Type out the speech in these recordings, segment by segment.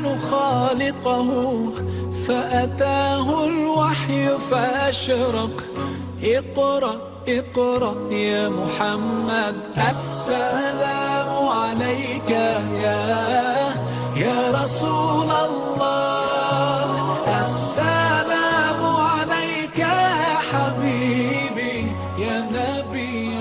الإنسان خالقه فأتاه الوحي فأشرق اقرأ اقرأ يا محمد السلام عليك يا يا رسول الله السلام عليك يا حبيبي يا نبي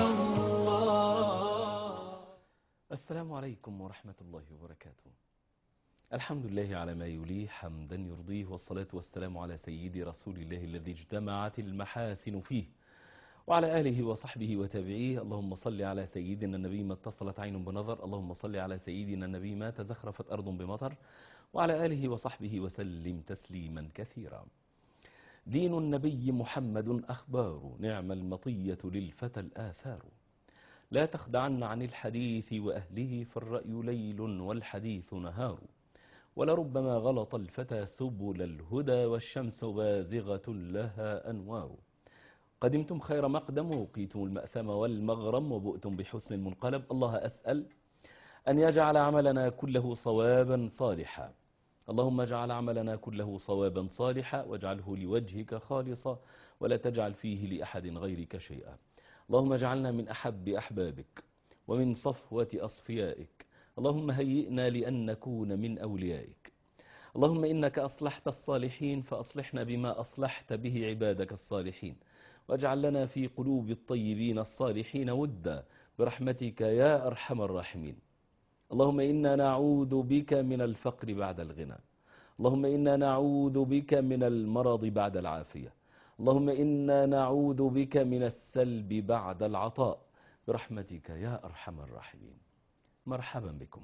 الله السلام عليكم ورحمة الله وبركاته الحمد لله على ما يليه حمدا يرضيه والصلاة والسلام على سيدي رسول الله الذي اجتمعت المحاسن فيه وعلى آله وصحبه وتابعيه اللهم صل على سيدنا النبي ما اتصلت عين بنظر اللهم صل على سيدنا النبي ما تزخرفت أرض بمطر وعلى آله وصحبه وسلم تسليما كثيرا دين النبي محمد أخبار نعم المطية للفتى الآثار لا تخدعن عن الحديث وأهله فالرأي ليل والحديث نهار ولربما غلط الفتى سبل الهدى والشمس بازغة لها أنوار قدمتم خير مقدم وقيتم المأثم والمغرم وبؤتم بحسن المنقلب الله أسأل أن يجعل عملنا كله صوابا صالحا اللهم اجعل عملنا كله صوابا صالحا واجعله لوجهك خالصا ولا تجعل فيه لأحد غيرك شيئا اللهم اجعلنا من أحب أحبابك ومن صفوة أصفيائك اللهم هيئنا لأن نكون من أوليائك اللهم إنك أصلحت الصالحين فأصلحنا بما أصلحت به عبادك الصالحين واجعل لنا في قلوب الطيبين الصالحين ودا برحمتك يا أرحم الراحمين اللهم إنا نعوذ بك من الفقر بعد الغنى اللهم إنا نعوذ بك من المرض بعد العافية اللهم إنا نعوذ بك من السلب بعد العطاء برحمتك يا أرحم الراحمين مرحبا بكم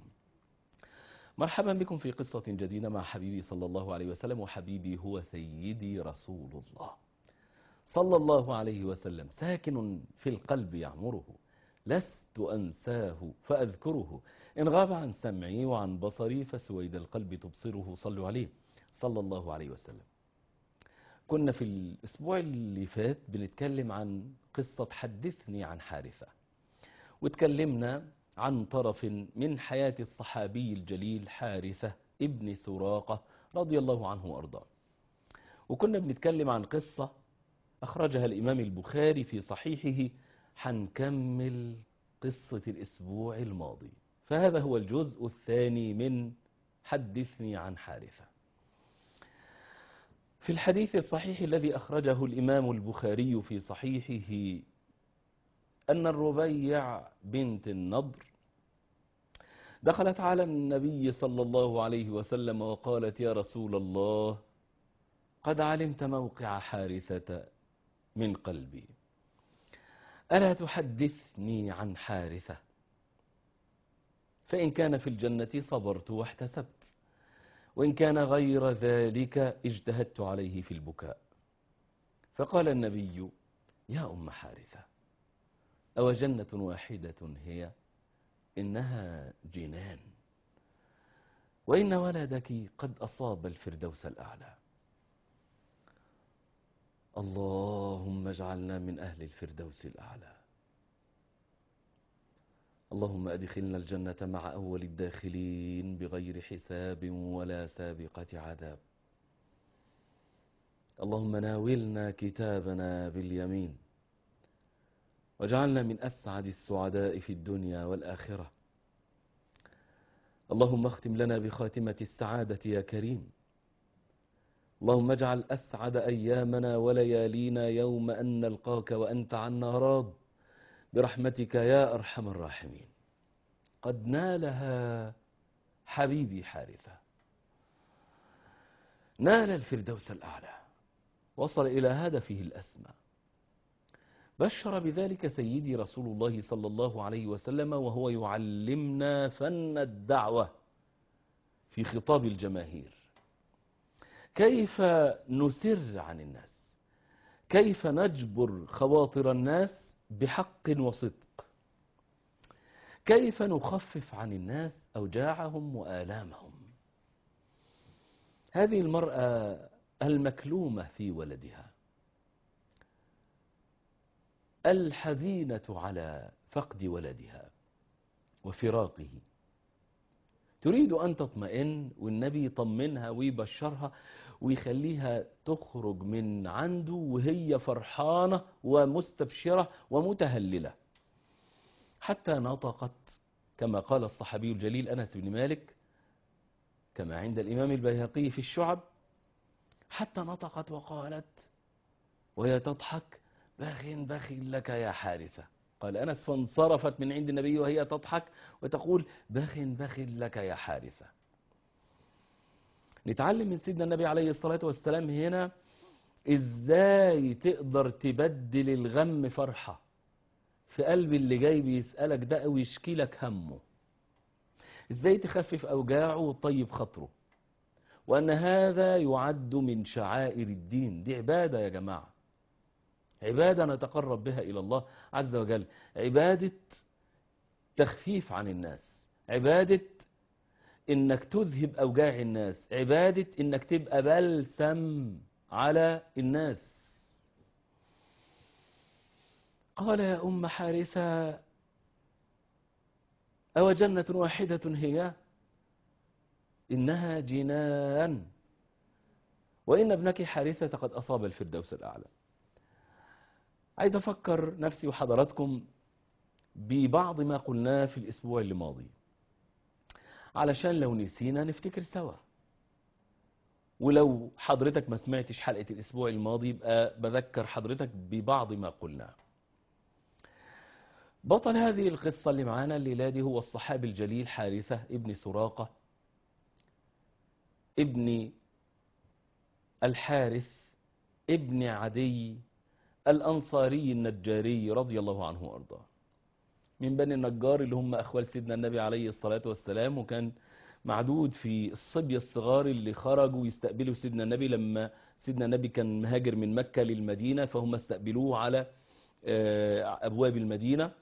مرحبا بكم في قصة جديدة مع حبيبي صلى الله عليه وسلم وحبيبي هو سيدي رسول الله صلى الله عليه وسلم ساكن في القلب يعمره لست أنساه فأذكره إن غاب عن سمعي وعن بصري فسويد القلب تبصره صلوا عليه صلى الله عليه وسلم كنا في الأسبوع اللي فات بنتكلم عن قصة حدثني عن حارثة واتكلمنا عن طرف من حياة الصحابي الجليل حارثة ابن سراقة رضي الله عنه وأرضاه وكنا بنتكلم عن قصة أخرجها الإمام البخاري في صحيحه حنكمل قصة الأسبوع الماضي فهذا هو الجزء الثاني من حدثني عن حارثة في الحديث الصحيح الذي أخرجه الإمام البخاري في صحيحه أن الربيع بنت النضر دخلت على النبي صلى الله عليه وسلم وقالت يا رسول الله قد علمت موقع حارثة من قلبي ألا تحدثني عن حارثة فإن كان في الجنة صبرت واحتسبت وإن كان غير ذلك اجتهدت عليه في البكاء فقال النبي يا أم حارثة أو جنة واحدة هي إنها جنان وإن ولدك قد أصاب الفردوس الأعلى اللهم اجعلنا من أهل الفردوس الأعلى اللهم أدخلنا الجنة مع أول الداخلين بغير حساب ولا سابقة عذاب اللهم ناولنا كتابنا باليمين واجعلنا من أسعد السعداء في الدنيا والآخرة اللهم اختم لنا بخاتمة السعادة يا كريم اللهم اجعل أسعد أيامنا وليالينا يوم أن نلقاك وأنت عنا راض برحمتك يا أرحم الراحمين قد نالها حبيبي حارثة نال الفردوس الأعلى وصل إلى هدفه الأسمى بشر بذلك سيدي رسول الله صلى الله عليه وسلم وهو يعلمنا فن الدعوة في خطاب الجماهير كيف نسر عن الناس كيف نجبر خواطر الناس بحق وصدق كيف نخفف عن الناس أوجاعهم وآلامهم هذه المرأة المكلومة في ولدها الحزينة على فقد ولدها وفراقه تريد أن تطمئن والنبي يطمنها ويبشرها ويخليها تخرج من عنده وهي فرحانة ومستبشرة ومتهللة حتى نطقت كما قال الصحابي الجليل أنس بن مالك كما عند الإمام البيهقي في الشعب حتى نطقت وقالت وهي تضحك بخ بخ لك يا حارثة قال أنس فانصرفت من عند النبي وهي تضحك وتقول بخ بخ لك يا حارثة نتعلم من سيدنا النبي عليه الصلاة والسلام هنا ازاي تقدر تبدل الغم فرحة في قلب اللي جاي بيسألك ده او يشكي لك همه ازاي تخفف اوجاعه وتطيب خاطره وان هذا يعد من شعائر الدين دي عبادة يا جماعة عبادة نتقرب بها الى الله عز وجل عبادة تخفيف عن الناس عبادة انك تذهب اوجاع الناس عبادة انك تبقى بلسم على الناس قال يا ام حارثة او جنة واحدة هي انها جنان وان ابنك حارثة قد اصاب الفردوس الاعلى عايز افكر نفسي وحضراتكم ببعض ما قلناه في الاسبوع الماضي علشان لو نسينا نفتكر سوا ولو حضرتك ما سمعتش حلقة الأسبوع الماضي يبقى بذكر حضرتك ببعض ما قلناه بطل هذه القصة اللي معانا الليلة دي هو الصحابي الجليل حارثة ابن سراقة ابن الحارث ابن عدي الأنصاري النجاري رضي الله عنه وأرضاه من بني النجار اللي هم أخوال سيدنا النبي عليه الصلاة والسلام وكان معدود في الصبية الصغار اللي خرجوا يستقبلوا سيدنا النبي لما سيدنا النبي كان مهاجر من مكة للمدينة فهم استقبلوه على أبواب المدينة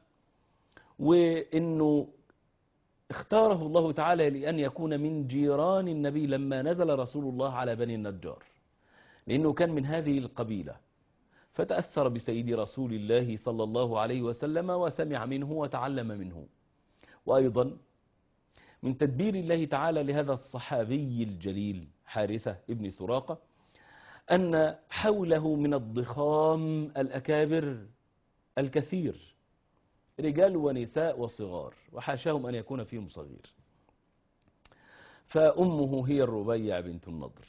وإنه اختاره الله تعالى لأن يكون من جيران النبي لما نزل رسول الله على بني النجار لأنه كان من هذه القبيلة فتأثر بسيد رسول الله صلى الله عليه وسلم وسمع منه وتعلم منه وأيضا من تدبير الله تعالى لهذا الصحابي الجليل حارثة ابن سراقة أن حوله من الضخام الأكابر الكثير رجال ونساء وصغار وحاشاهم أن يكون فيهم صغير فأمه هي الربيع بنت النضر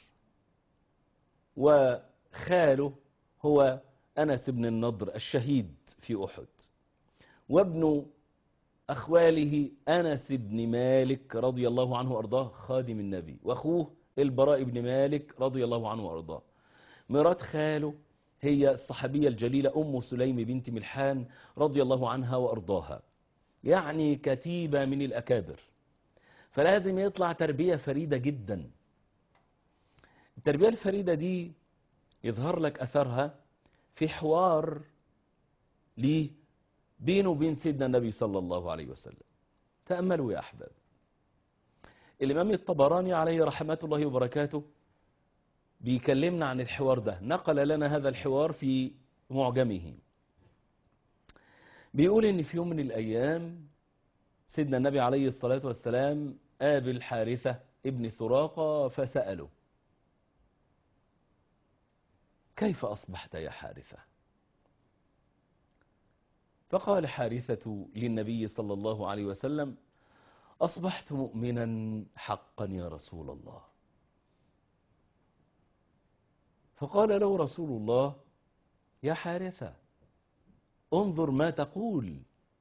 وخاله هو أنس بن النضر الشهيد في أحد وابن أخواله أنس بن مالك رضي الله عنه وأرضاه خادم النبي وأخوه البراء بن مالك رضي الله عنه وأرضاه مرات خاله هي الصحابية الجليلة أم سليم بنت ملحان رضي الله عنها وأرضاها يعني كتيبة من الأكابر فلازم يطلع تربية فريدة جدا التربية الفريدة دي يظهر لك أثرها في حوار ليه بينه وبين سيدنا النبي صلى الله عليه وسلم تأملوا يا أحباب الإمام الطبراني عليه رحمة الله وبركاته بيكلمنا عن الحوار ده نقل لنا هذا الحوار في معجمه بيقول إن في يوم من الأيام سيدنا النبي عليه الصلاة والسلام قابل حارثة ابن سراقة فسأله كيف أصبحت يا حارثة فقال حارثة للنبي صلى الله عليه وسلم أصبحت مؤمنا حقا يا رسول الله فقال له رسول الله يا حارثة انظر ما تقول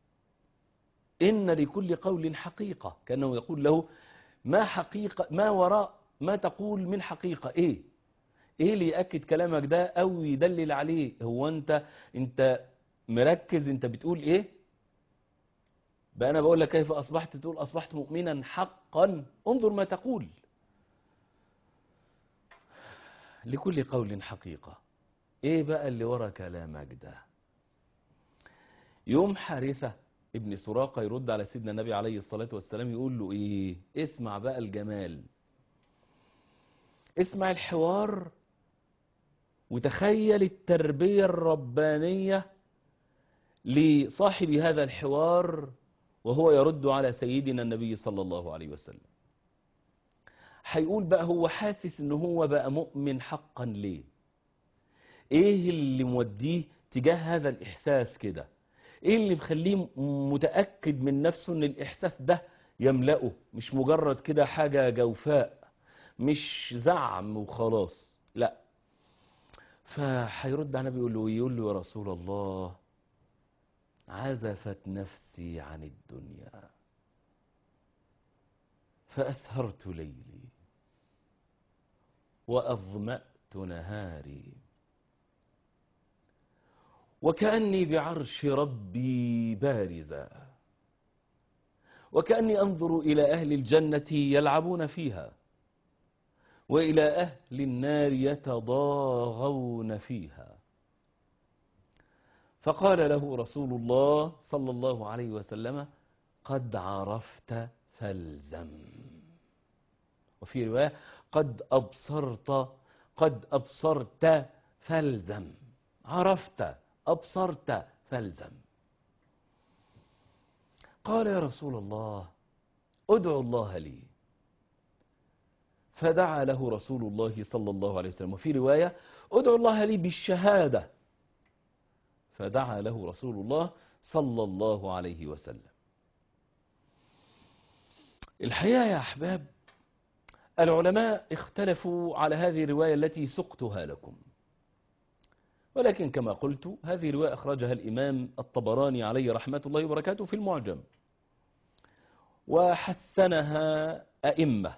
إن لكل قول حقيقة كأنه يقول له ما حقيقة ما وراء ما تقول من حقيقة إيه ايه اللي يأكد كلامك ده او يدلل عليه هو انت انت مركز انت بتقول ايه بقى انا بقول لك كيف اصبحت تقول اصبحت مؤمنا حقا انظر ما تقول لكل قول حقيقة ايه بقى اللي ورا كلامك ده يوم حارثة ابن سراقة يرد على سيدنا النبي عليه الصلاة والسلام يقول له ايه اسمع بقى الجمال اسمع الحوار وتخيل التربية الربانية لصاحب هذا الحوار وهو يرد على سيدنا النبي صلى الله عليه وسلم هيقول بقى هو حاسس ان هو بقى مؤمن حقا ليه ايه اللي موديه تجاه هذا الاحساس كده ايه اللي مخليه متأكد من نفسه ان الاحساس ده يملأه مش مجرد كده حاجة جوفاء مش زعم وخلاص لا فهيرد على النبي يقول له يقول له يا رسول الله عزفت نفسي عن الدنيا فأسهرت ليلي وأظمأت نهاري وكأني بعرش ربي بارزا وكأني أنظر إلى أهل الجنة يلعبون فيها وإلى أهل النار يتضاغون فيها فقال له رسول الله صلى الله عليه وسلم قد عرفت فالزم وفي رواية قد أبصرت قد أبصرت فالزم عرفت أبصرت فالزم قال يا رسول الله ادعو الله لي فدعا له رسول الله صلى الله عليه وسلم وفي رواية ادعو الله لي بالشهادة فدعا له رسول الله صلى الله عليه وسلم الحقيقة يا أحباب العلماء اختلفوا على هذه الرواية التي سقتها لكم ولكن كما قلت هذه رواية أخرجها الإمام الطبراني عليه رحمة الله وبركاته في المعجم وحسنها أئمة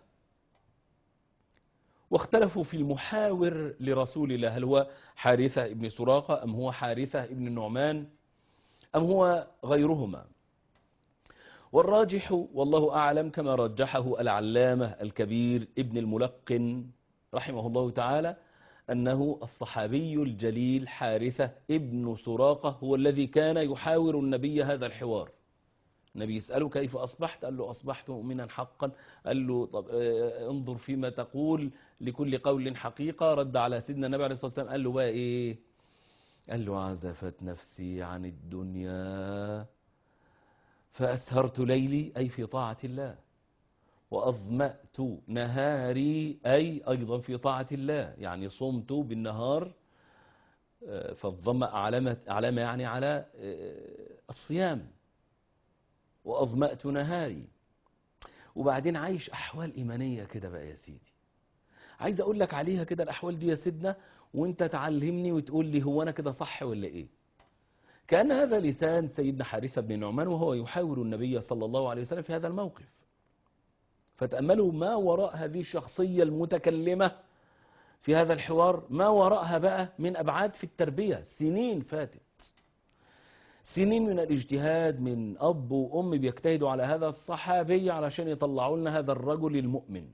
واختلفوا في المحاور لرسول الله هل هو حارثة ابن سراقة أم هو حارثة ابن النعمان أم هو غيرهما والراجح والله أعلم كما رجحه العلامة الكبير ابن الملقن رحمه الله تعالى أنه الصحابي الجليل حارثة ابن سراقة هو الذي كان يحاور النبي هذا الحوار النبي يسأله كيف أصبحت قال له أصبحت مؤمنا حقا قال له طب آه، انظر فيما تقول لكل قول حقيقة رد على سيدنا النبي عليه الصلاة والسلام قال له بقى إيه قال له عزفت نفسي عن الدنيا فأسهرت ليلي أي في طاعة الله وأظمأت نهاري أي أيضا في طاعة الله يعني صمت بالنهار آه، فالظمأ علامة, علامة يعني على آه، الصيام وأظمأت نهاري وبعدين عايش أحوال إيمانية كده بقى يا سيدي عايز أقول لك عليها كده الأحوال دي يا سيدنا وانت تعلمني وتقول لي هو أنا كده صح ولا إيه كان هذا لسان سيدنا حارثة بن نعمان وهو يحاور النبي صلى الله عليه وسلم في هذا الموقف فتأملوا ما وراء هذه الشخصية المتكلمة في هذا الحوار ما وراءها بقى من أبعاد في التربية سنين فاتت سنين من الاجتهاد من أب وأم بيجتهدوا على هذا الصحابي علشان يطلعوا لنا هذا الرجل المؤمن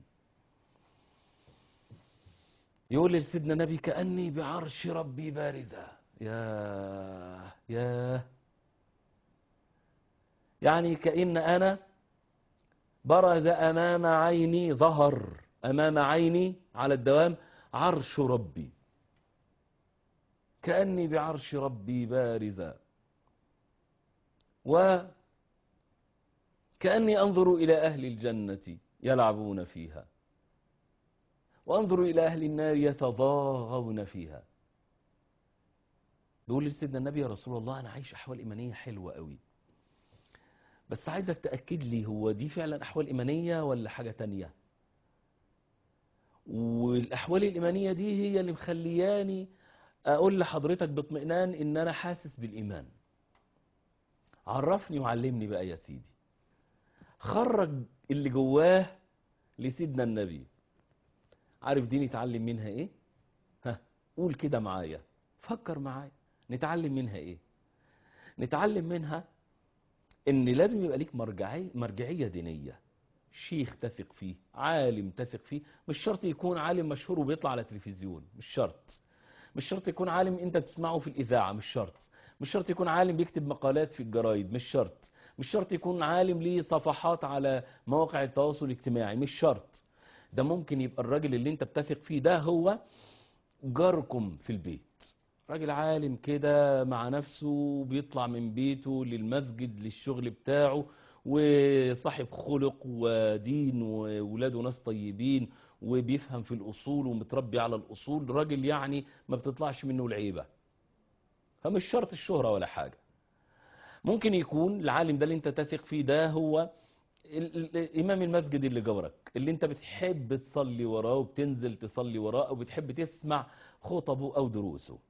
يقول لسيدنا نبي كأني بعرش ربي بارزة يا يا يعني كأن أنا برز أمام عيني ظهر أمام عيني على الدوام عرش ربي كأني بعرش ربي بارزا وكأني أنظر إلى أهل الجنة يلعبون فيها وأنظر إلى أهل النار يتضاغون فيها بيقول لسيدنا النبي يا رسول الله أنا عايش أحوال إيمانية حلوة قوي بس عايزك تأكد لي هو دي فعلا أحوال إيمانية ولا حاجة تانية والأحوال الإيمانية دي هي اللي مخلياني أقول لحضرتك باطمئنان إن أنا حاسس بالإيمان عرفني وعلمني بقى يا سيدي خرج اللي جواه لسيدنا النبي عارف دي نتعلم منها ايه ها قول كده معايا فكر معايا نتعلم منها ايه نتعلم منها ان لازم يبقى ليك مرجعية, مرجعية دينية شيخ تثق فيه عالم تثق فيه مش شرط يكون عالم مشهور وبيطلع على التلفزيون مش شرط مش شرط يكون عالم انت بتسمعه في الاذاعة مش شرط مش شرط يكون عالم بيكتب مقالات في الجرايد مش شرط مش شرط يكون عالم ليه صفحات على مواقع التواصل الاجتماعي مش شرط ده ممكن يبقى الراجل اللي انت بتثق فيه ده هو جاركم في البيت راجل عالم كده مع نفسه بيطلع من بيته للمسجد للشغل بتاعه وصاحب خلق ودين وولاده ناس طيبين وبيفهم في الأصول ومتربي على الأصول راجل يعني ما بتطلعش منه العيبة فمش شرط الشهرة ولا حاجة ممكن يكون العالم ده اللي انت تثق فيه ده هو ال- ال- إمام المسجد اللي جورك اللي انت بتحب تصلي وراه وبتنزل تصلي وراه أو بتحب تسمع خطبه أو دروسه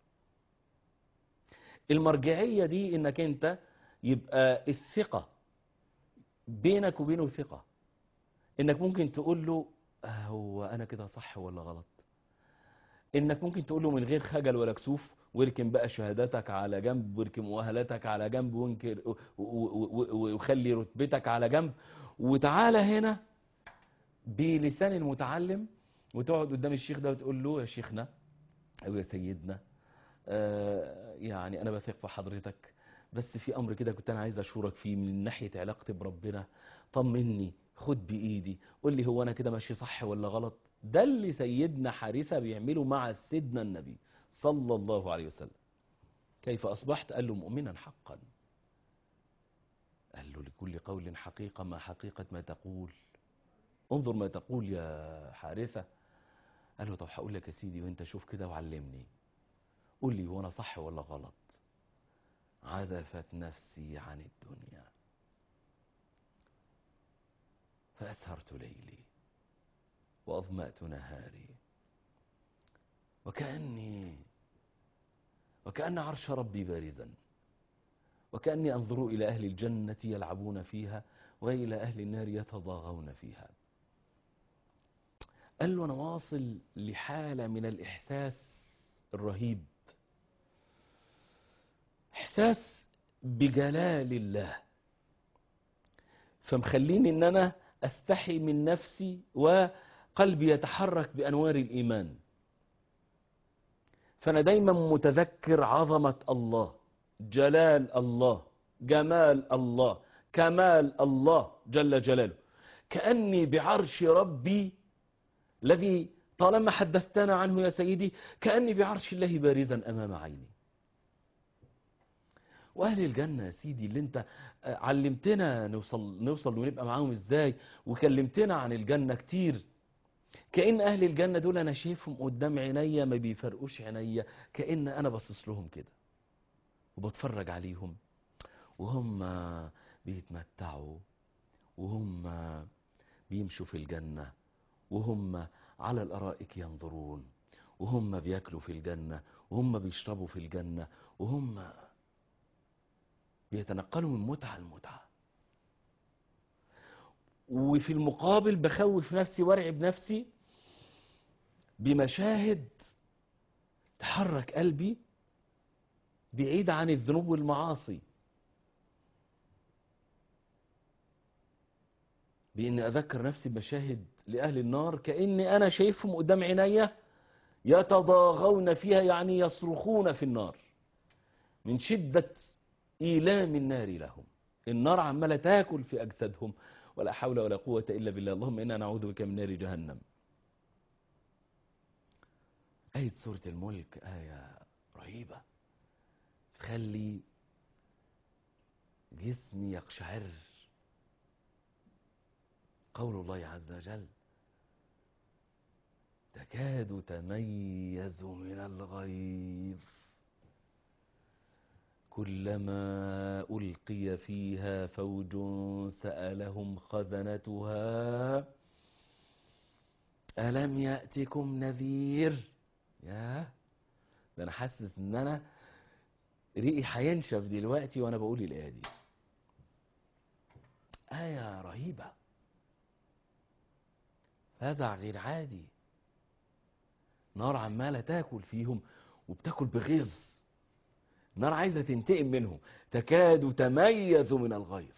المرجعية دي انك انت يبقى الثقة بينك وبينه ثقة انك ممكن تقول له آه، هو انا كده صح ولا غلط انك ممكن تقول له من غير خجل ولا كسوف واركن بقى شهاداتك على جنب واركن مؤهلاتك على جنب وانكر و- و- و- و- وخلي رتبتك على جنب وتعالى هنا بلسان المتعلم وتقعد قدام الشيخ ده وتقول له يا شيخنا او يا سيدنا آه، يعني انا بثق في حضرتك بس في امر كده كنت انا عايز اشورك فيه من ناحيه علاقتي بربنا طمني خد بايدي قول لي هو انا كده ماشي صح ولا غلط ده اللي سيدنا حارثه بيعمله مع سيدنا النبي صلى الله عليه وسلم كيف اصبحت قال له مؤمنا حقا قال له لكل قول حقيقه ما حقيقه ما تقول انظر ما تقول يا حارثه قال له طب هقول لك يا سيدي وانت شوف كده وعلمني قول لي وانا صح ولا غلط عزفت نفسي عن الدنيا فأسهرت ليلي وأظمأت نهاري وكأني وكأن عرش ربي بارزا وكأني أنظر إلى أهل الجنة يلعبون فيها وإلى أهل النار يتضاغون فيها قال له أنا واصل لحالة من الإحساس الرهيب إحساس بجلال الله فمخليني ان انا استحي من نفسي وقلبي يتحرك بانوار الايمان فانا دايما متذكر عظمه الله جلال الله جمال الله كمال الله جل جلاله كاني بعرش ربي الذي طالما حدثتنا عنه يا سيدي كاني بعرش الله بارزا امام عيني واهل الجنه يا سيدي اللي انت آه، علمتنا نوصل نوصل ونبقى معاهم ازاي وكلمتنا عن الجنه كتير كأن أهل الجنة دول أنا شايفهم قدام عينيا ما بيفرقوش عينيا كأن أنا باصص لهم كده وبتفرج عليهم وهم بيتمتعوا وهم بيمشوا في الجنة وهم على الأرائك ينظرون وهم بياكلوا في الجنة وهم بيشربوا في الجنة وهم بيتنقلوا من متعة لمتعة وفي المقابل بخوف نفسي وارعب نفسي بمشاهد تحرك قلبي بعيد عن الذنوب والمعاصي بإني أذكر نفسي بمشاهد لأهل النار كأني أنا شايفهم قدام عينيا يتضاغون فيها يعني يصرخون في النار من شدة إيلام النار لهم النار عمالة تاكل في أجسادهم ولا حول ولا قوة إلا بالله اللهم إنا نعوذ بك من نار جهنم آية سورة الملك آية رهيبة تخلي جسمي يقشعر قول الله عز وجل تكاد تميز من الغيظ كلما ألقي فيها فوج سألهم خزنتها ألم يأتكم نذير يا ده أنا حاسس إن أنا ريقي هينشف دلوقتي وأنا بقول الآية دي آية رهيبة فزع غير عادي نار عمالة تاكل فيهم وبتاكل بغيظ نار عايزة تنتقم منهم تكاد تميز من الغيظ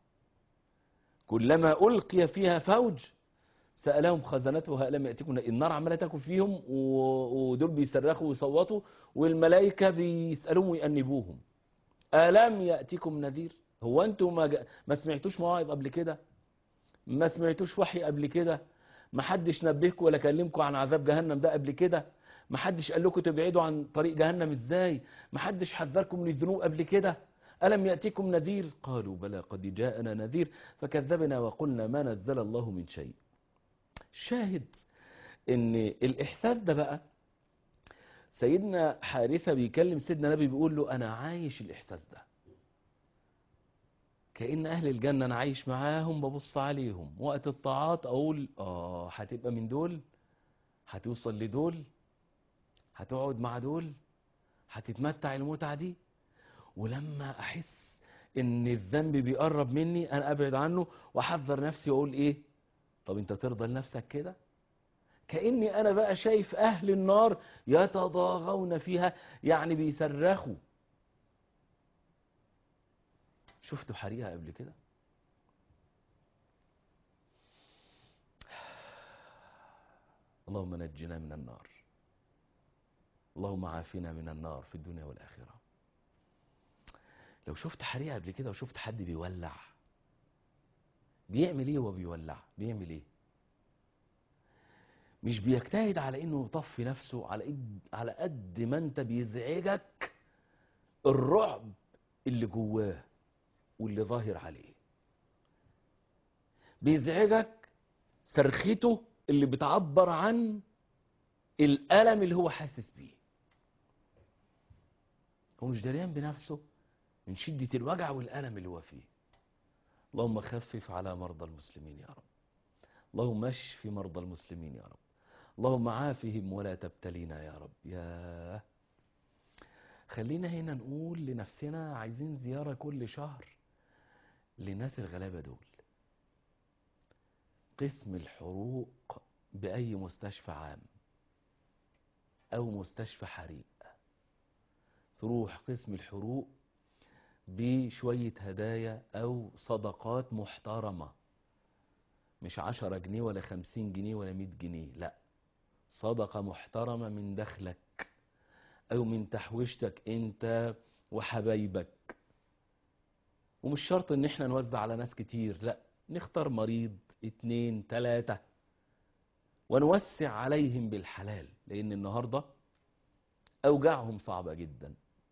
كلما ألقي فيها فوج سألهم خزنتها ألم يأتكم النار عمالة تاكل فيهم و- ودول بيصرخوا ويصوتوا والملائكة بيسألوهم ويأنبوهم ألم يأتكم نذير هو أنتم ما, جا- ما سمعتوش مواعظ قبل كده ما سمعتوش وحي قبل كده ما حدش نبهكم ولا كلمكم عن عذاب جهنم ده قبل كده ما حدش قال لكم تبعدوا عن طريق جهنم ازاي ما حدش حذركم من الذنوب قبل كده ألم يأتكم نذير قالوا بلى قد جاءنا نذير فكذبنا وقلنا ما نزل الله من شيء شاهد ان الإحساس ده بقى سيدنا حارثة بيكلم سيدنا نبي بيقول له أنا عايش الإحساس ده كأن أهل الجنة أنا عايش معاهم ببص عليهم وقت الطاعات أقول آه هتبقى من دول هتوصل لدول هتقعد مع دول هتتمتع المتعة دي ولما أحس إن الذنب بيقرب مني أنا أبعد عنه وأحذر نفسي وأقول إيه طب أنت ترضى لنفسك كده كأني أنا بقى شايف أهل النار يتضاغون فيها يعني بيصرخوا شفتوا حريقة قبل كده اللهم نجنا من النار اللهم عافنا من النار في الدنيا والآخرة لو شفت حريقة قبل كده وشفت حد بيولع بيعمل ايه وهو بيولع بيعمل ايه مش بيجتهد على انه يطفي نفسه على قد على قد ما انت بيزعجك الرعب اللي جواه واللي ظاهر عليه بيزعجك صرخته اللي بتعبر عن الألم اللي هو حاسس بيه هو مش دريان بنفسه من شدة الوجع والألم اللي هو فيه اللهم خفف على مرضى المسلمين يا رب اللهم اشف مرضى المسلمين يا رب اللهم عافهم ولا تبتلينا يا رب يا خلينا هنا نقول لنفسنا عايزين زيارة كل شهر لناس الغلابة دول قسم الحروق بأي مستشفى عام أو مستشفى حريق تروح قسم الحروق بشوية هدايا أو صدقات محترمة مش عشرة جنيه ولا خمسين جنيه ولا مية جنيه لا صدقة محترمة من دخلك أو من تحويشتك أنت وحبايبك ومش شرط ان احنا نوزع على ناس كتير لا نختار مريض اتنين تلاتة ونوسع عليهم بالحلال لان النهاردة اوجاعهم صعبة جدا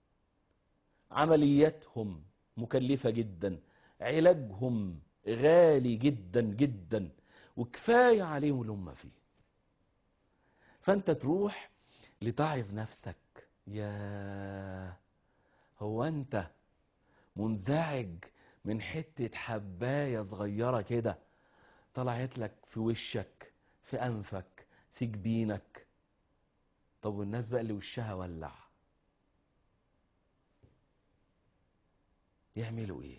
عملياتهم مكلفة جدا علاجهم غالي جدا جدا وكفاية عليهم اللي هم فيه فانت تروح لتعظ نفسك يا هو انت منزعج من حتة حباية صغيرة كده طلعت لك في وشك في أنفك في جبينك طب والناس بقى اللي وشها ولع يعملوا ايه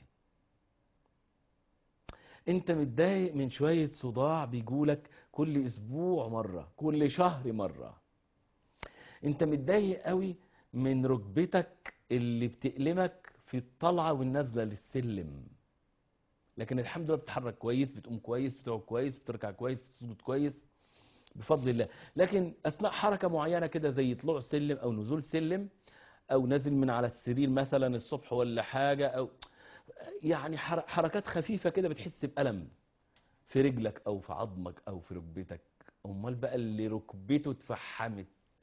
انت متضايق من شوية صداع بيجولك كل اسبوع مرة كل شهر مرة انت متضايق قوي من ركبتك اللي بتألمك في الطلعة والنزلة للسلم لكن الحمد لله بتتحرك كويس بتقوم كويس بتقعد كويس بتركع كويس بتسجد كويس بفضل الله لكن أثناء حركة معينة كده زي طلوع سلم أو نزول سلم أو نازل من على السرير مثلا الصبح ولا حاجة أو يعني حركات خفيفة كده بتحس بألم في رجلك أو في عظمك أو في ركبتك أمال بقى اللي ركبته اتفحمت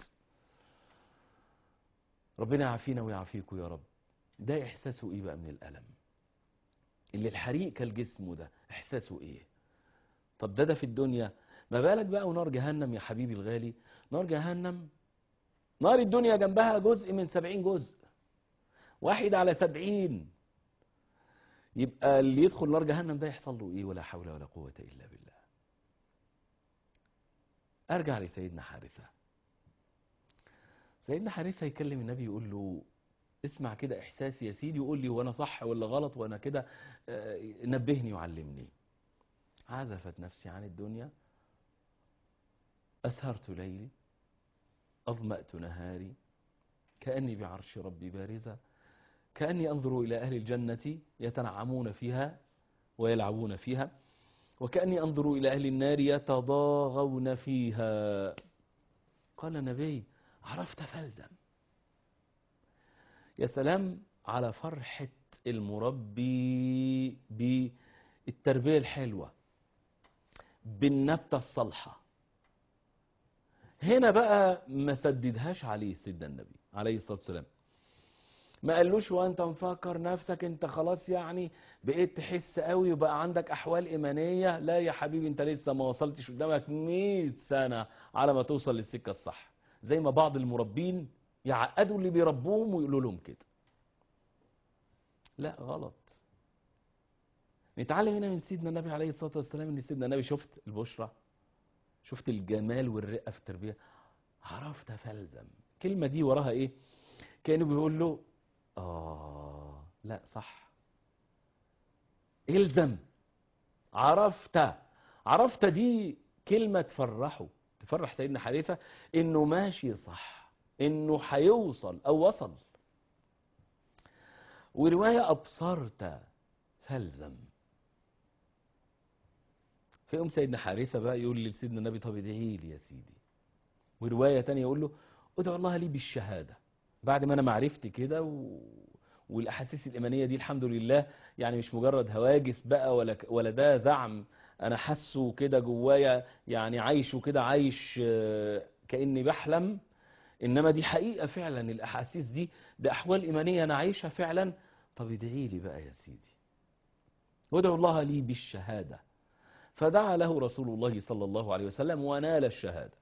ربنا يعافينا ويعافيكم يا رب ده احساسه ايه بقى من الالم اللي الحريق كالجسم ده احساسه ايه طب ده ده في الدنيا ما بالك بقى ونار جهنم يا حبيبي الغالي نار جهنم نار الدنيا جنبها جزء من سبعين جزء واحد على سبعين يبقى اللي يدخل نار جهنم ده يحصل له ايه ولا حول ولا قوة الا بالله ارجع لسيدنا حارثة سيدنا حارثة يكلم النبي يقول له اسمع كده احساسي يا سيدي وقول لي وانا صح ولا غلط وانا كده نبهني وعلمني عزفت نفسي عن الدنيا أسهرت ليلي أظمأت نهاري كأني بعرش ربي بارزة كأني أنظر إلى أهل الجنة يتنعمون فيها ويلعبون فيها وكأني أنظر إلى أهل النار يتضاغون فيها قال النبي عرفت فالزم يا سلام على فرحة المربي بالتربية الحلوة بالنبتة الصالحة هنا بقى ما سددهاش عليه سيدنا النبي عليه الصلاة والسلام ما قالوش وانت مفكر نفسك انت خلاص يعني بقيت تحس قوي وبقى عندك احوال ايمانيه لا يا حبيبي انت لسه ما وصلتش قدامك 100 سنه على ما توصل للسكه الصح زي ما بعض المربين يعقدوا اللي بيربوهم ويقولوا لهم كده لا غلط نتعلم هنا من سيدنا النبي عليه الصلاه والسلام ان سيدنا النبي شفت البشرى شفت الجمال والرقه في التربيه عرفت فالزم الكلمه دي وراها ايه كانه بيقول له اه لا صح الزم عرفت عرفت دي كلمه تفرحه تفرح سيدنا حارثه انه ماشي صح انه هيوصل او وصل وروايه ابصرت فالزم فيقوم سيدنا حارثة بقى يقول لسيدنا النبي طب ادعي لي يا سيدي ورواية تانية يقول له ادعو الله لي بالشهادة بعد ما انا معرفتي كده و... والاحاسيس الايمانيه دي الحمد لله يعني مش مجرد هواجس بقى ولا ك- ولا ده زعم انا حاسه كده جوايا يعني عايشه كده عايش آه، كاني بحلم انما دي حقيقه فعلا الاحاسيس دي ده احوال ايمانيه انا عايشها فعلا طب ادعي لي بقى يا سيدي وادعو الله لي بالشهاده فدعا له رسول الله صلى الله عليه وسلم ونال الشهادة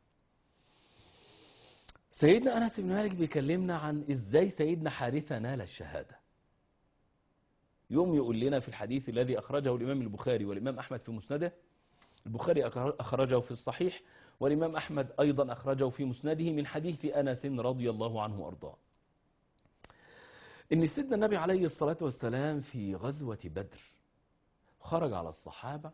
سيدنا أنس بن مالك بيكلمنا عن إزاي سيدنا حارثة نال الشهادة يوم يقول لنا في الحديث الذي أخرجه الإمام البخاري والإمام أحمد في مسنده البخاري أخر- أخرجه في الصحيح والإمام أحمد أيضا أخرجه في مسنده من حديث أنس رضي الله عنه وأرضاه إن سيدنا النبي عليه الصلاة والسلام في غزوة بدر خرج على الصحابة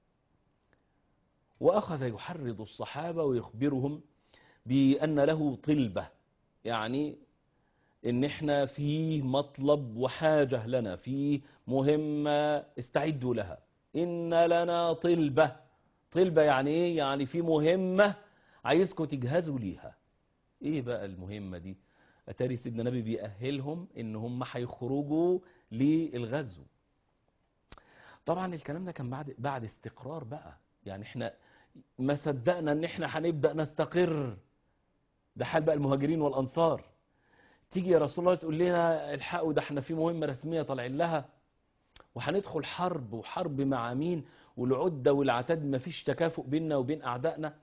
وأخذ يحرض الصحابة ويخبرهم بأن له طلبة يعني إن إحنا في مطلب وحاجة لنا في مهمة استعدوا لها إن لنا طلبة طلبة يعني إيه؟ يعني في مهمة عايزكم تجهزوا ليها إيه بقى المهمة دي؟ أتاري سيدنا النبي بيأهلهم إن هم هيخرجوا للغزو طبعا الكلام ده كان بعد بعد استقرار بقى يعني احنا ما صدقنا ان احنا هنبدا نستقر ده حال بقى المهاجرين والانصار تيجي يا رسول الله تقول لنا الحقوا ده احنا في مهمه رسميه طالعين لها وهندخل حرب وحرب مع مين والعده والعتاد ما فيش تكافؤ بيننا وبين اعدائنا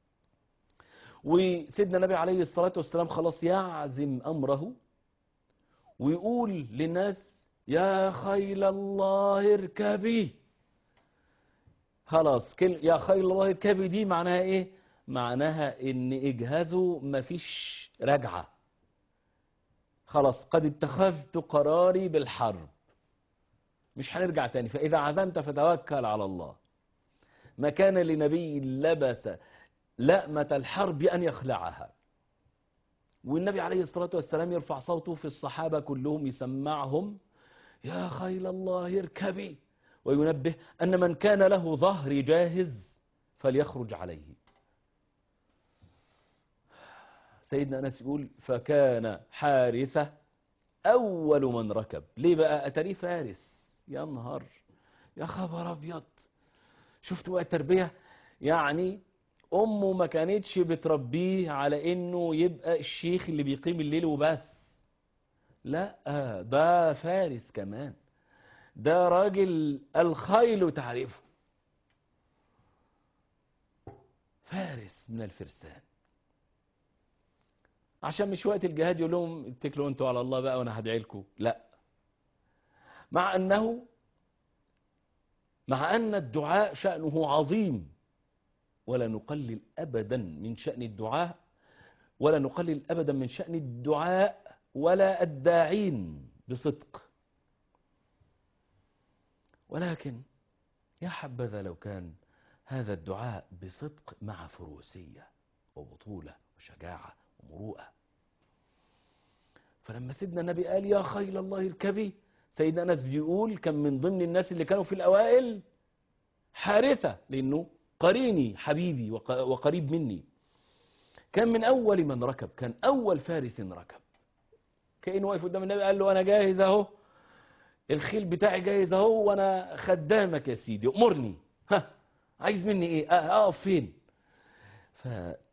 وسيدنا النبي عليه الصلاه والسلام خلاص يعزم امره ويقول للناس يا خيل الله اركبي خلاص كل يا خيل الله اركبي دي معناها ايه معناها ان اجهزوا مفيش رجعة خلاص قد اتخذت قراري بالحرب مش هنرجع تاني فاذا عزمت فتوكل على الله ما كان لنبي لبس لأمة الحرب أن يخلعها والنبي عليه الصلاة والسلام يرفع صوته في الصحابة كلهم يسمعهم يا خيل الله اركبي وينبه أن من كان له ظهر جاهز فليخرج عليه سيدنا أنس يقول فكان حارثة أول من ركب ليه بقى أتري فارس يا نهار يا خبر أبيض شفتوا بقى التربية يعني أمه ما كانتش بتربيه على إنه يبقى الشيخ اللي بيقيم الليل وبس لا ده فارس كمان ده راجل الخيل تعرفه فارس من الفرسان عشان مش وقت الجهاد يقول لهم اتكلوا انتوا على الله بقى وانا هدعي لكم لا مع انه مع ان الدعاء شأنه عظيم ولا نقلل ابدا من شأن الدعاء ولا نقلل ابدا من شأن الدعاء ولا الداعين بصدق ولكن يا حبذا لو كان هذا الدعاء بصدق مع فروسية وبطولة وشجاعة ومروءة فلما سيدنا النبي قال يا خيل الله اركبي سيدنا أنس بيقول كان من ضمن الناس اللي كانوا في الأوائل حارثة لأنه قريني حبيبي وق- وقريب مني كان من أول من ركب كان أول فارس ركب كأنه واقف قدام النبي قال له أنا جاهز أهو الخيل بتاعي جاهز أهو وأنا خدامك يا سيدي أمرني ها عايز مني إيه أه، أقف فين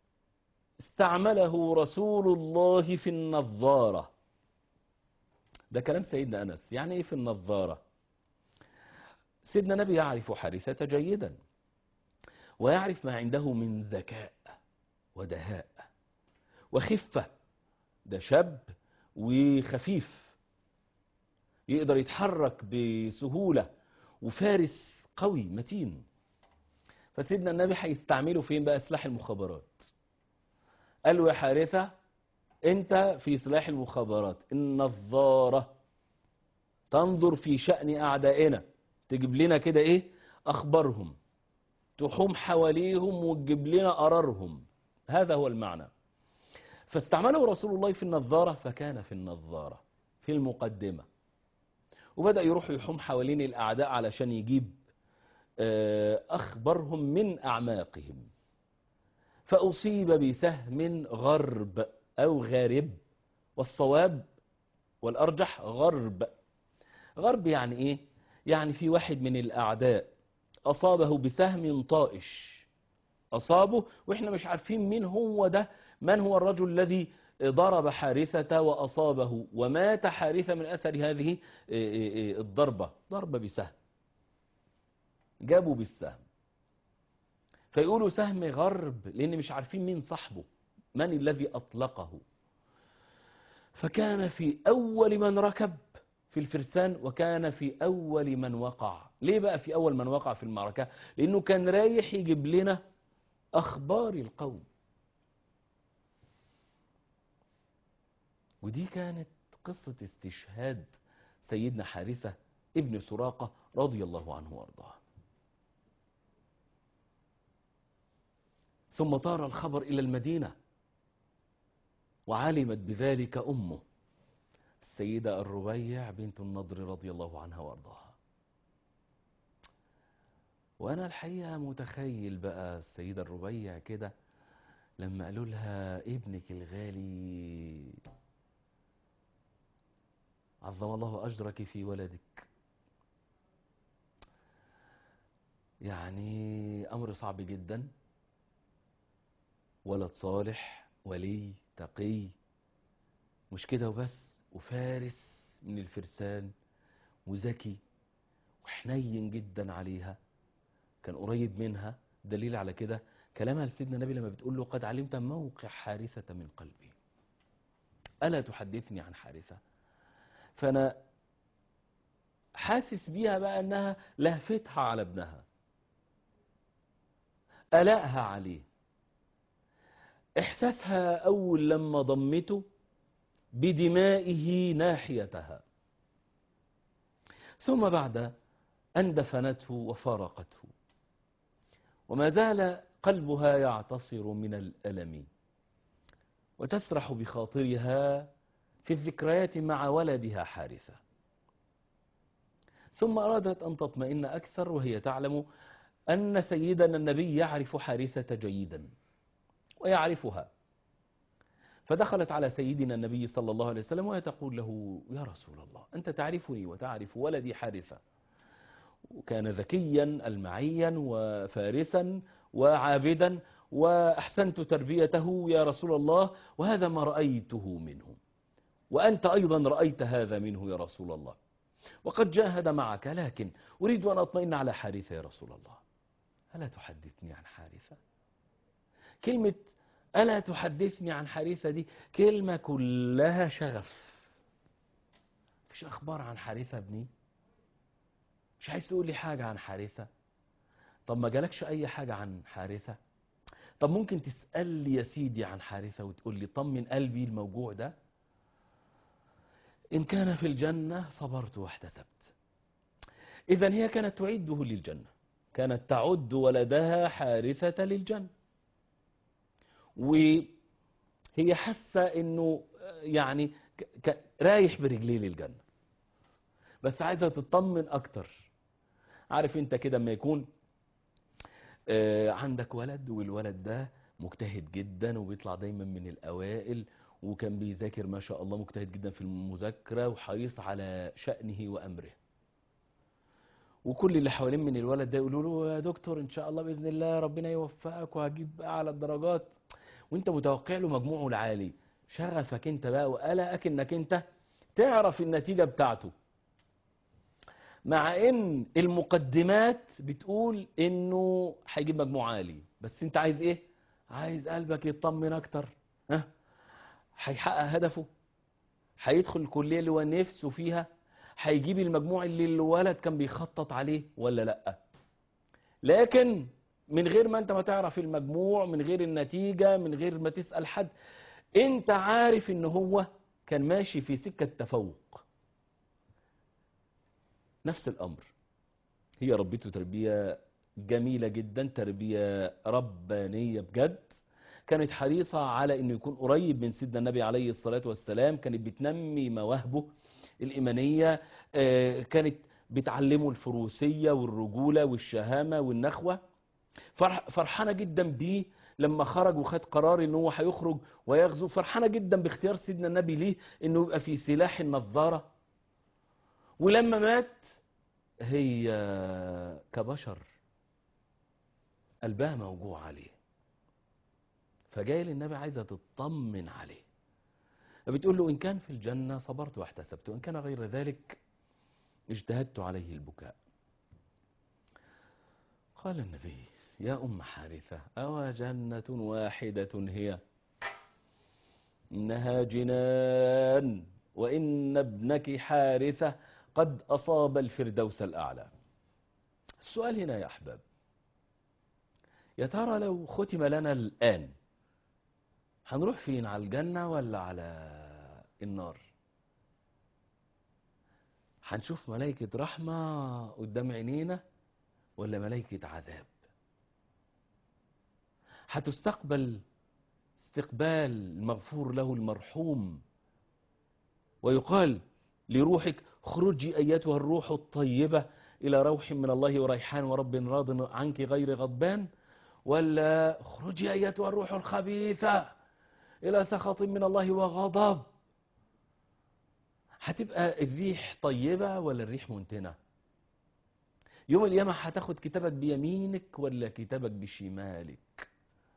فاستعمله رسول الله في النظارة ده كلام سيدنا أنس يعني إيه في النظارة سيدنا النبي يعرف حارثة جيدا ويعرف ما عنده من ذكاء ودهاء وخفة ده شاب وخفيف يقدر يتحرك بسهولة وفارس قوي متين فسيدنا النبي هيستعمله فين بقى سلاح المخابرات قال له يا حارثة انت في سلاح المخابرات النظارة تنظر في شأن أعدائنا تجيب لنا كده ايه أخبارهم تحوم حواليهم وتجيب لنا قرارهم هذا هو المعنى فاستعمله رسول الله في النظارة فكان في النظارة في المقدمة وبدأ يروح يحوم حوالين الأعداء علشان يجيب أخبرهم من أعماقهم فأصيب بسهم غرب أو غارب والصواب والأرجح غرب غرب يعني إيه؟ يعني في واحد من الأعداء أصابه بسهم طائش أصابه وإحنا مش عارفين مين هو ده من هو الرجل الذي ضرب حارثة وأصابه ومات حارثة من أثر هذه الضربة ضربة بسهم جابوا بالسهم فيقولوا سهم غرب لأن مش عارفين مين صاحبه من الذي أطلقه فكان في أول من ركب في الفرسان وكان في أول من وقع ليه بقى في أول من وقع في المعركة لأنه كان رايح يجيب لنا أخبار القوم ودي كانت قصة استشهاد سيدنا حارثة ابن سراقة رضي الله عنه وارضاه ثم طار الخبر إلى المدينة وعلمت بذلك أمه السيدة الربيع بنت النضر رضي الله عنها وارضاها وأنا الحقيقة متخيل بقى السيدة الربيع كده لما قالوا لها ابنك الغالي عظم الله أجرك في ولدك يعني أمر صعب جدا ولد صالح ولي تقي مش كده وبس وفارس من الفرسان وذكي وحنين جدا عليها كان قريب منها دليل على كده كلامها لسيدنا النبي لما بتقول له قد علمت موقع حارثة من قلبي ألا تحدثني عن حارثة فأنا حاسس بيها بقى أنها لهفتها على ابنها قلقها عليه إحساسها أول لما ضمته بدمائه ناحيتها ثم بعد أن دفنته وفارقته وما زال قلبها يعتصر من الألم وتسرح بخاطرها في الذكريات مع ولدها حارثة ثم أرادت أن تطمئن أكثر وهي تعلم أن سيدنا النبي يعرف حارثة جيدا ويعرفها فدخلت على سيدنا النبي صلى الله عليه وسلم وهي تقول له يا رسول الله أنت تعرفني وتعرف ولدي حارثة وكان ذكيا المعيا وفارسا وعابدا وأحسنت تربيته يا رسول الله وهذا ما رأيته منه وأنت أيضا رأيت هذا منه يا رسول الله وقد جاهد معك لكن أريد أن أطمئن على حارثة يا رسول الله ألا تحدثني عن حارثة كلمة ألا تحدثني عن حارثة دي كلمة كلها شغف مفيش أخبار عن حارثة ابني مش عايز تقول لي حاجة عن حارثة طب ما جالكش أي حاجة عن حارثة طب ممكن تسأل لي يا سيدي عن حارثة وتقول لي طمن قلبي الموجوع ده إن كان في الجنة صبرت واحتسبت إذا هي كانت تعده للجنة كانت تعد ولدها حارثة للجنة وهي حاسة إنه يعني رايح برجليه للجنة بس عايزة تطمن أكتر عارف أنت كده لما يكون عندك ولد والولد ده مجتهد جدا وبيطلع دايما من الأوائل وكان بيذاكر ما شاء الله مجتهد جدا في المذاكرة وحريص على شأنه وأمره وكل اللي حوالين من الولد ده يقولوا له يا دكتور ان شاء الله باذن الله ربنا يوفقك وهجيب اعلى الدرجات وانت متوقع له مجموعه العالي شغفك انت بقى وقلقك انك انت تعرف النتيجة بتاعته مع ان المقدمات بتقول انه هيجيب مجموع عالي بس انت عايز ايه عايز قلبك يطمن اكتر ها هيحقق هدفه هيدخل الكلية اللي هو نفسه فيها هيجيب المجموع اللي الولد كان بيخطط عليه ولا لا لكن من غير ما انت ما تعرف المجموع من غير النتيجة من غير ما تسأل حد انت عارف ان هو كان ماشي في سكة تفوق نفس الامر هي ربيته تربية جميلة جدا تربية ربانية بجد كانت حريصة على انه يكون قريب من سيدنا النبي عليه الصلاة والسلام كانت بتنمي مواهبه الإيمانية آه، كانت بتعلمه الفروسية والرجولة والشهامة والنخوة فرح فرحانة جدا بيه لما خرج وخد قرار ان هو هيخرج ويغزو فرحانة جدا باختيار سيدنا النبي ليه انه يبقى في سلاح النظارة ولما مات هي كبشر قلبها موجوع عليه فجاي للنبي عايزة تطمن عليه فبتقول له إن كان في الجنة صبرت واحتسبت وإن كان غير ذلك اجتهدت عليه البكاء قال النبي يا أم حارثة أو جنة واحدة هي إنها جنان وإن ابنك حارثة قد أصاب الفردوس الأعلى السؤال هنا يا أحباب يا ترى لو ختم لنا الآن هنروح فين على الجنة ولا على النار هنشوف ملائكة رحمة قدام عينينا ولا ملائكة عذاب هتستقبل استقبال المغفور له المرحوم ويقال لروحك خرجي أيتها الروح الطيبة إلى روح من الله وريحان ورب راض عنك غير غضبان ولا خرجي أيتها الروح الخبيثة إلى سخط من الله وغضب هتبقى الريح طيبة ولا الريح منتنة يوم القيامة هتاخد كتابك بيمينك ولا كتابك بشمالك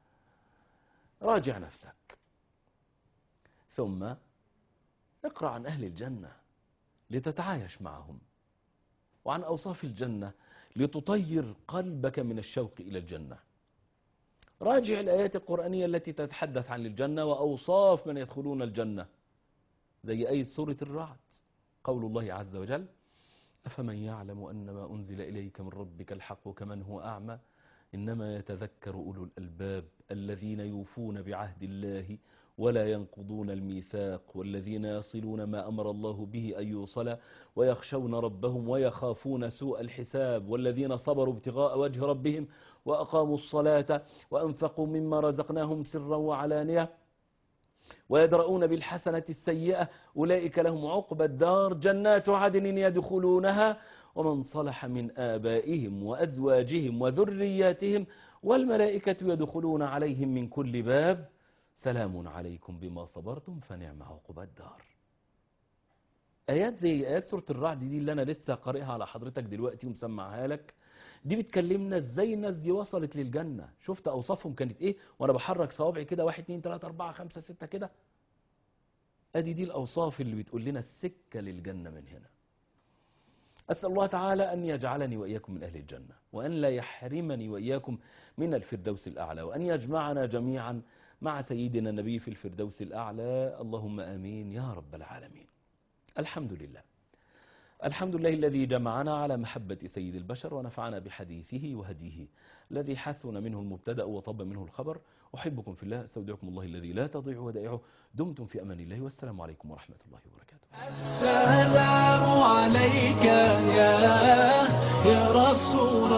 راجع نفسك ثم اقرأ عن أهل الجنة لتتعايش معهم وعن أوصاف الجنة لتطير قلبك من الشوق إلى الجنة راجع الآيات القرآنية التي تتحدث عن الجنة وأوصاف من يدخلون الجنة زي آية سورة الرعد قول الله عز وجل أفمن يعلم أن ما أنزل إليك من ربك الحق كمن هو أعمى إنما يتذكر أولو الألباب الذين يوفون بعهد الله ولا ينقضون الميثاق والذين يصلون ما أمر الله به أن يوصل ويخشون ربهم ويخافون سوء الحساب والذين صبروا ابتغاء وجه ربهم وأقاموا الصلاة وأنفقوا مما رزقناهم سرا وعلانية ويدرؤون بالحسنة السيئة أولئك لهم عقبى الدار جنات عدن يدخلونها ومن صلح من آبائهم وأزواجهم وذرياتهم والملائكة يدخلون عليهم من كل باب سلام عليكم بما صبرتم فنعم عقبى الدار آيات زي آيات سورة الرعد دي اللي أنا لسه قارئها على حضرتك دلوقتي ومسمعها لك دي بتكلمنا ازاي الناس دي وصلت للجنة شفت أوصافهم كانت إيه وأنا بحرك صوابعي كده واحد اتنين تلاتة أربعة خمسة ستة كده أدي دي الأوصاف اللي بتقول لنا السكة للجنة من هنا أسأل الله تعالى أن يجعلني وإياكم من أهل الجنة وأن لا يحرمني وإياكم من الفردوس الأعلى وأن يجمعنا جميعا مع سيدنا النبي في الفردوس الأعلى اللهم آمين يا رب العالمين الحمد لله الحمد لله الذي جمعنا على محبة سيد البشر ونفعنا بحديثه وهديه الذي حسن منه المبتدأ وطب منه الخبر أحبكم في الله استودعكم الله الذي لا تضيع ودائعه دمتم في أمان الله والسلام عليكم ورحمة الله وبركاته السلام عليك يا يا رسول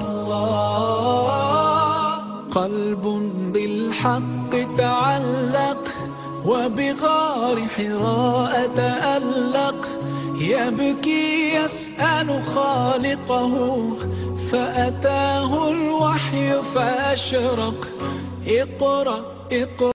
الله قلب بالحق تعلق وبغار حراء تألق يبكي يسأل خالقه فأتاه الوحي فأشرق اقرأ اقرأ